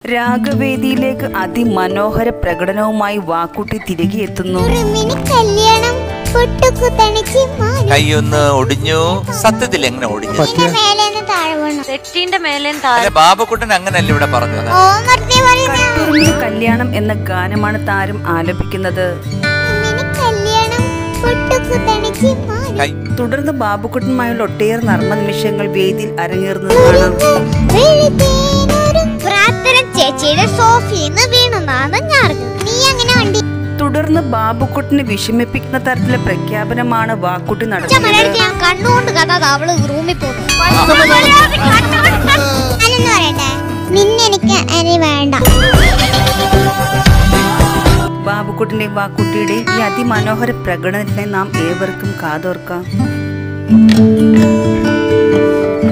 രാഗവേദിയിലേക്ക് അതിമനോഹര പ്രകടനവുമായി വാക്കുട്ടി തിരികെ എത്തുന്നു ഉറുമിന് കല്യാണം പൊട്ടുകുത്തണിക്ക് മാറി കൈയൊന്ന് ഒടിഞ്ഞു സത്യത്തിൽ എങ്ങനെ ഒടിഞ്ഞു ഇതിന്റെ മേലേന്ന് താഴെ വീണു തെറ്റിന്റെ മേലെ അല്ല ബാബക്കുട്ടൻ അങ്ങനല്ല ഇവിടെ പറഞ്ഞത് ഓ നിർത്തി പറയുന്ന കട്ടുറുമ്പിന് കല്യാണം എന്ന ഗാനമാണ് താരം ആലപിക്കുന്നത് ഉറുമിന് കല്യാണം പൊട്ടുകുത്തണിക്ക് മാറി കൈ തുടർന്ന് ബാബുക്കുട്ടനുമായുള്ള ഒട്ടേറെ നർമ്മ നിമിഷങ്ങൾ വേദിയിൽ അരങ്ങേറുന്നത് കാണാം വെളുത്തേനൊരു പ്രാർത്ഥനം ചേച്ചിയുടെ സോഫിന്ന് വീണുന്നാണ് ഞാൻ അറിഞ്ഞത് നീ അങ്ങനെ വണ്ടി തുടർന്ന് ബാബുക്കുട്ടനെ വിഷമിപ്പിക്കുന്ന തരത്തിലെ പ്രഖ്യാപനമാണ് വാക്കുട്ടി നടത്തിയത് മലയാളത്തിൽ ഞാൻ കണ്ണുകൊണ്ട് കഥ അവള് റൂമിൽ പോകുന്നു ഞാനൊന്ന് പറയട്ടെ നിന്നെനിക്ക് അരി വേണ്ട ബാബുക്കുട്ടിന്റെ വാക്കുട്ടിയുടെ ഈ അതിമനോഹര പ്രകടനത്തിനെ നാം ഏവർക്കും കാതോർക്കാം